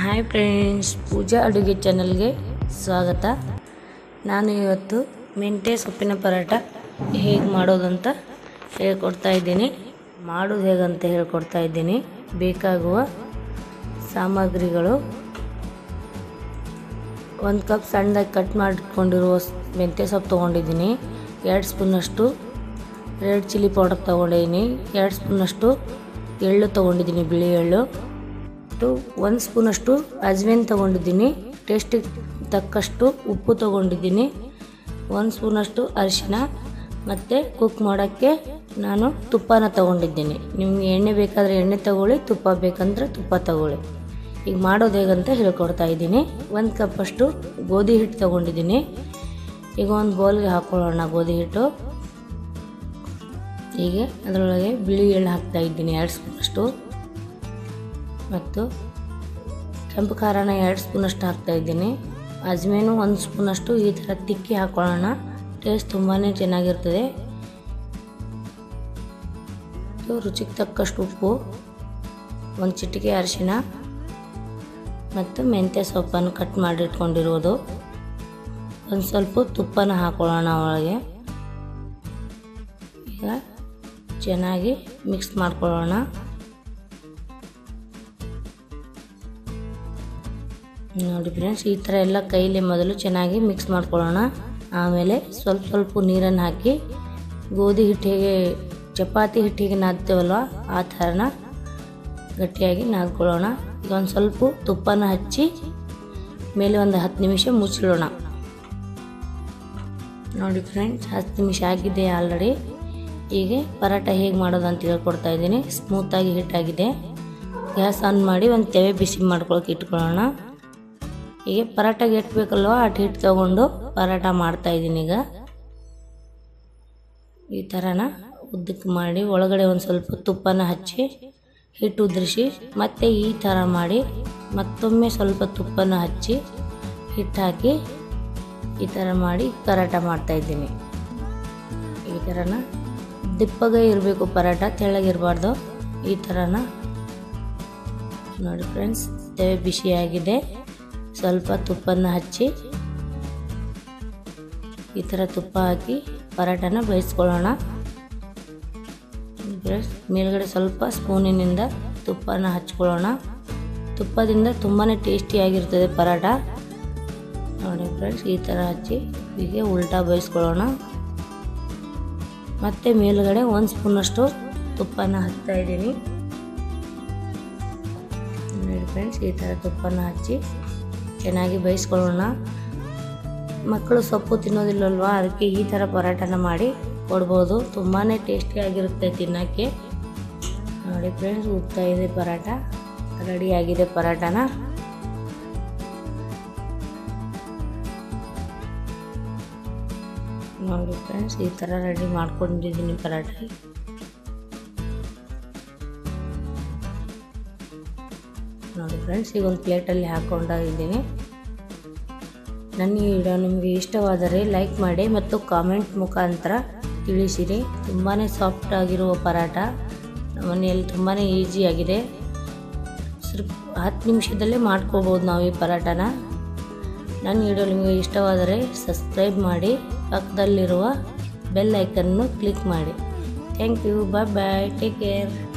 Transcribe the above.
hi friends ಪೂಜಾ ಅಡುಗೆ ಚಾನಲ್ಗೆ ಸ್ವಾಗತ ನಾನು ಇವತ್ತು ಮೆಂತ್ಯ ಸೊಪ್ಪಿನ ಪರೋಟ ಹೇಗೆ ಮಾಡೋದಂತ ಹೇಳ್ಕೊಡ್ತಾ ಇದ್ದೀನಿ ಮಾಡೋದು ಹೇಗಂತ ಹೇಳ್ಕೊಡ್ತಾ ಇದ್ದೀನಿ ಬೇಕಾಗುವ ಸಾಮಗ್ರಿಗಳು ಒಂದು ಕಪ್ ಸಣ್ಣದಾಗಿ ಕಟ್ ಮಾಡಿಕೊಂಡಿರುವ ಮೆಂತ್ಯ ಸೊಪ್ಪು ತೊಗೊಂಡಿದ್ದೀನಿ ಎರಡು ಸ್ಪೂನಷ್ಟು ರೆಡ್ ಚಿಲ್ಲಿ ಪೌಡರ್ ತೊಗೊಂಡಿದ್ದೀನಿ ಎರಡು ಸ್ಪೂನಷ್ಟು ಎಳ್ಳು ತೊಗೊಂಡಿದ್ದೀನಿ ಬಿಳಿ ಎಳ್ಳು ಮತ್ತು ಒಂದು ಸ್ಪೂನಷ್ಟು ಅಜ್ವೇನ್ ತೊಗೊಂಡಿದ್ದೀನಿ ಟೇಸ್ಟಿಗೆ ತಕ್ಕಷ್ಟು ಉಪ್ಪು ತೊಗೊಂಡಿದ್ದೀನಿ ಒಂದು ಸ್ಪೂನಷ್ಟು ಅರಿಶಿನ ಮತ್ತು ಕುಕ್ ಮಾಡೋಕ್ಕೆ ನಾನು ತುಪ್ಪನ ತೊಗೊಂಡಿದ್ದೀನಿ ನಿಮಗೆ ಎಣ್ಣೆ ಬೇಕಾದರೆ ಎಣ್ಣೆ ತಗೊಳ್ಳಿ ತುಪ್ಪ ಬೇಕಂದ್ರೆ ತುಪ್ಪ ತಗೊಳ್ಳಿ ಈಗ ಮಾಡೋದು ಹೇಗಂತ ಹೇಳ್ಕೊಡ್ತಾ ಇದ್ದೀನಿ ಒಂದು ಕಪ್ಪಷ್ಟು ಗೋಧಿ ಹಿಟ್ಟು ತೊಗೊಂಡಿದ್ದೀನಿ ಈಗ ಒಂದು ಬೌಲ್ಗೆ ಹಾಕ್ಕೊಳ್ಳೋಣ ಗೋಧಿ ಹಿಟ್ಟು ಹೀಗೆ ಅದರೊಳಗೆ ಬಿಳಿ ಎಳ್ಳು ಹಾಕ್ತಾ ಇದ್ದೀನಿ ಎರಡು ಸ್ಪೂನಷ್ಟು ಮತ್ತು ಕೆಂಪು ಖಾರನ ಎರಡು ಸ್ಪೂನಷ್ಟು ಹಾಕ್ತಾ ಇದ್ದೀನಿ ಅಜ್ಮೇನು ಒಂದು ಸ್ಪೂನಷ್ಟು ಈ ಥರ ತಿಕ್ಕಿ ಹಾಕ್ಕೊಳ್ಳೋಣ ಟೇಸ್ಟ್ ತುಂಬಾ ಚೆನ್ನಾಗಿರ್ತದೆ ಇದು ರುಚಿಗೆ ತಕ್ಕಷ್ಟು ಉಪ್ಪು ಒಂದು ಚಿಟಿಕೆ ಅರಿಶಿನ ಮತ್ತು ಮೆಂತ್ಯ ಸೊಪ್ಪನ್ನು ಕಟ್ ಮಾಡಿಟ್ಕೊಂಡಿರೋದು ಒಂದು ಸ್ವಲ್ಪ ತುಪ್ಪನ ಹಾಕೊಳ್ಳೋಣ ಒಳಗೆ ಈಗ ಚೆನ್ನಾಗಿ ಮಿಕ್ಸ್ ಮಾಡ್ಕೊಳ್ಳೋಣ ನೋಡಿ ಫ್ರೆಂಡ್ಸ್ ಈ ಥರ ಎಲ್ಲ ಕೈಲಿ ಮೊದಲು ಚೆನ್ನಾಗಿ ಮಿಕ್ಸ್ ಮಾಡ್ಕೊಳ್ಳೋಣ ಆಮೇಲೆ ಸ್ವಲ್ಪ ಸ್ವಲ್ಪ ನೀರನ್ನು ಹಾಕಿ ಗೋಧಿ ಹಿಟ್ಟು ಹೇಗೆ ಚಪಾತಿ ಹಿಟ್ಟಿಗೆ ನಾದ್ತೇವಲ್ವ ಆ ಥರನ ಗಟ್ಟಿಯಾಗಿ ನಾದ್ಕೊಳ್ಳೋಣ ಈಗ ಒಂದು ಸ್ವಲ್ಪ ತುಪ್ಪನ ಹಚ್ಚಿ ಮೇಲೆ ಒಂದು ಹತ್ತು ನಿಮಿಷ ಮುಚ್ಚಿಡೋಣ ನೋಡಿ ಫ್ರೆಂಡ್ಸ್ ಹತ್ತು ನಿಮಿಷ ಆಗಿದೆ ಆಲ್ರೆಡಿ ಹೀಗೆ ಪರೋಟ ಹೇಗೆ ಮಾಡೋದು ಅಂತ ಹೇಳ್ಕೊಡ್ತಾ ಇದ್ದೀನಿ ಸ್ಮೂತಾಗಿ ಹಿಟ್ಟಾಗಿದೆ ಗ್ಯಾಸ್ ಆನ್ ಮಾಡಿ ಒಂದು ತೆವೆ ಬಿಸಿ ಮಾಡ್ಕೊಳಕ್ಕೆ ಇಟ್ಕೊಳ್ಳೋಣ ಹೀಗೆ ಪರೋಟಗೆ ಎಷ್ಟು ಬೇಕಲ್ವ ಅಷ್ಟು ಹಿಟ್ಟು ತೊಗೊಂಡು ಪರೋಟ ಮಾಡ್ತಾ ಇದ್ದೀನಿ ಈಗ ಈ ಥರನ ಉದ್ದಕ್ಕೆ ಮಾಡಿ ಒಳಗಡೆ ಒಂದು ಸ್ವಲ್ಪ ತುಪ್ಪನ ಹಚ್ಚಿ ಹಿಟ್ಟು ಉದುರಿಸಿ ಮತ್ತೆ ಈ ಥರ ಮಾಡಿ ಮತ್ತೊಮ್ಮೆ ಸ್ವಲ್ಪ ತುಪ್ಪನ ಹಚ್ಚಿ ಹಿಟ್ಟು ಹಾಕಿ ಈ ಥರ ಮಾಡಿ ಪರೋಟ ಮಾಡ್ತಾ ಇದ್ದೀನಿ ಈ ಥರನ ದಿಪ್ಪಗೆ ಇರಬೇಕು ಪರೋಟ ತೆಳ್ಳಗಿರಬಾರ್ದು ಈ ಥರನ ನೋಡಿ ಫ್ರೆಂಡ್ಸ್ ತೆವೆ ಬಿಸಿಯಾಗಿದೆ ಸ್ವಲ್ಪ ತುಪ್ಪನ ಹಚ್ಚಿ ಈ ಥರ ತುಪ್ಪ ಹಾಕಿ ಪರೋಟನ ಬೇಯಿಸ್ಕೊಳ್ಳೋಣ ಮೇಲ್ಗಡೆ ಸ್ವಲ್ಪ ಸ್ಪೂನಿನಿಂದ ತುಪ್ಪನ ಹಚ್ಕೊಳ್ಳೋಣ ತುಪ್ಪದಿಂದ ತುಂಬಾ ಟೇಸ್ಟಿಯಾಗಿರ್ತದೆ ಪರೋಟ ನೋಡಿ ಫ್ರೆಂಡ್ಸ್ ಈ ಥರ ಹಚ್ಚಿ ಹೀಗೆ ಉಲ್ಟಾ ಬೇಯಿಸ್ಕೊಳ್ಳೋಣ ಮತ್ತು ಮೇಲ್ಗಡೆ ಒಂದು ಸ್ಪೂನಷ್ಟು ತುಪ್ಪನ ಹಚ್ತಾ ಇದ್ದೀನಿ ನೋಡಿ ಫ್ರೆಂಡ್ಸ್ ಈ ಥರ ತುಪ್ಪನ ಹಚ್ಚಿ ಚೆನ್ನಾಗಿ ಬೇಯಿಸ್ಕೊಳ್ಳೋಣ ಮಕ್ಕಳು ಸೊಪ್ಪು ತಿನ್ನೋದಿಲ್ಲಲ್ವಾ ಅದಕ್ಕೆ ಈ ಥರ ಪರೋಟನ ಮಾಡಿ ಕೊಡ್ಬೋದು ತುಂಬಾ ಟೇಸ್ಟಿಯಾಗಿರುತ್ತೆ ತಿನ್ನೋಕ್ಕೆ ನೋಡಿ ಫ್ರೆಂಡ್ಸ್ ಉಗ್ತಾ ಇದೆ ಪರೋಟ ರೆಡಿಯಾಗಿದೆ ಪರೋಟನ ನೋಡಿ ಫ್ರೆಂಡ್ಸ್ ಈ ಥರ ರೆಡಿ ಮಾಡ್ಕೊಂಡಿದ್ದೀನಿ ಪರೋಟ ನೋಡಿ ಫ್ರೆಂಡ್ಸ್ ಈಗ ಒಂದು ಪ್ಲೇಟಲ್ಲಿ ಹಾಕ್ಕೊಂಡಿದ್ದೀನಿ ನನ್ನ ಈ ವಿಡಿಯೋ ನಿಮಗೆ ಇಷ್ಟವಾದರೆ ಲೈಕ್ ಮಾಡಿ ಮತ್ತು ಕಾಮೆಂಟ್ ಮುಖಾಂತರ ತಿಳಿಸಿರಿ ತುಂಬಾ ಸಾಫ್ಟ್ ಆಗಿರುವ ಪರೋಟ ನಮ್ಮ ಮನೆಯಲ್ಲಿ ತುಂಬಾ ಈಸಿಯಾಗಿದೆ ಸ್ವಲ್ಪ ಹತ್ತು ನಿಮಿಷದಲ್ಲೇ ಮಾಡ್ಕೋಬೋದು ನಾವು ಈ ಪರೋಟನ ನನ್ನ ವಿಡಿಯೋ ನಿಮಗೆ ಇಷ್ಟವಾದರೆ ಸಬ್ಸ್ಕ್ರೈಬ್ ಮಾಡಿ ಪಕ್ಕದಲ್ಲಿರುವ ಬೆಲ್ ಐಕನ್ನು ಕ್ಲಿಕ್ ಮಾಡಿ thank you bye bye take care